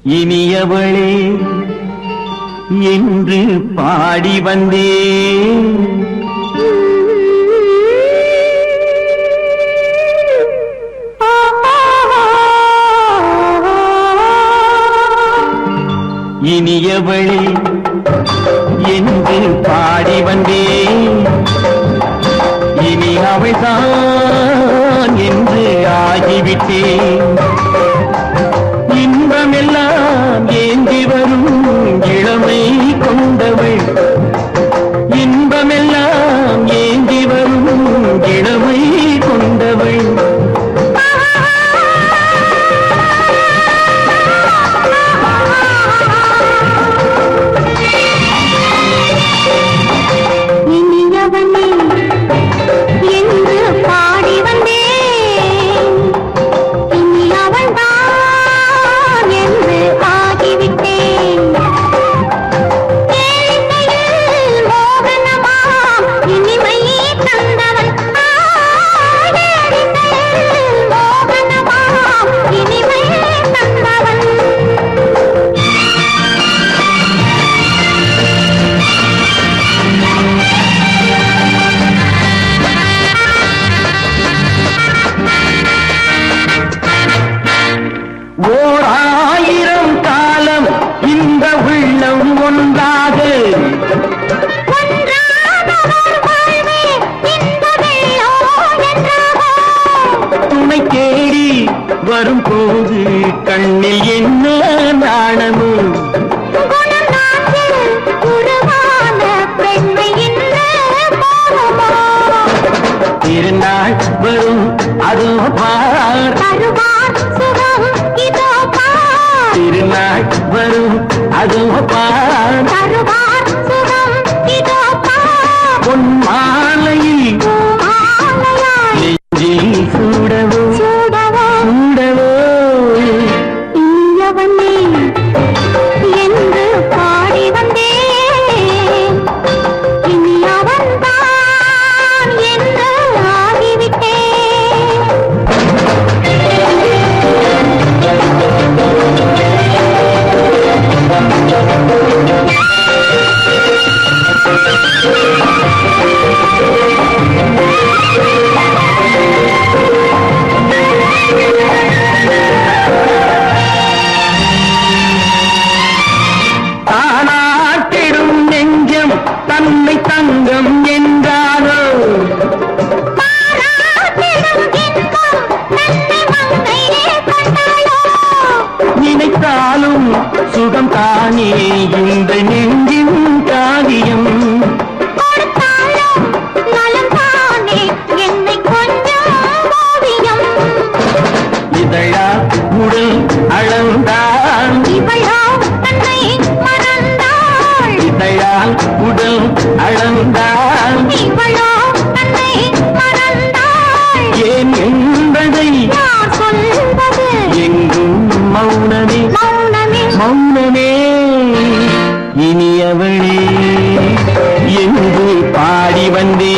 இனியவளே என்று பாடி வந்தேன் இனியவளே என்று பாடி வந்தேன் இனி அவள்தான் என்று ஆகிவிட்டேன் இன்பமெல்லாம் ஏந்தி வரும் இளமை கொண்டவள் இன்பமெல்லாம் ஏந்தி வரும் இளமை கொண்டவள் இனியவனே என்று பாடி வந்தேன் இனி அவள்தான் என்று ஆகிவிட்டேன் கேளிக்கையில் மோகனமாம் இனிமை தந்தவன் ஆ, கேளிக்கையில் மோகனமாம் இனிமை தந்தவன் ஓர் ஆயிரம் காலம் இந்த உள்ளம் ஒன்றாக ஒன்றானவர் வாழ்வே இந்த வெள்ளம் என்றாகோ. துணை தேடி வரும்போது கண்ணில் என்ன நாணமும் குணநாட்டில் உருவான பெண்மை இன்று மோகமோ. திருநாள் வரும் அதோ பார் தருவார் சுகம் இதோ பார். திருநாள் வரும் அதோ பார் தருவார் சுகம் இதோ பார். பொன் மாலையில் பூமாலையாய் நெஞ்சில் சூடவோ சூடவோ சூடவோ இனியவனே என்று பாடி வந்தேன் இனி அவன்தான் என்று ஆகிவிட்டேன் தானாட்டிடும் நெஞ்சம் தன்னை தங்கம் என்றானோ பாராட்டிடும் இன்பம் தன்னை மங்கையே கண்டாளோ நினைத்தாலும் சுகம் தானே இந்த நெஞ்சின் காரியம் கொடுத்தாலும் நலம் தானே என்னை கொஞ்சம் ஓவியம் இதழா உடல் அளந்தாள் இவளோ தன்னை மறந்தாள் இதழால் உடல் அளந்தாள் இவளோ தன்னை மறந்தாள் ஏன் என்பதை யார் சொல்வது எங்கும் மௌனமே மௌனமே மௌனமே இனியவளே என்று பாடி வந்தே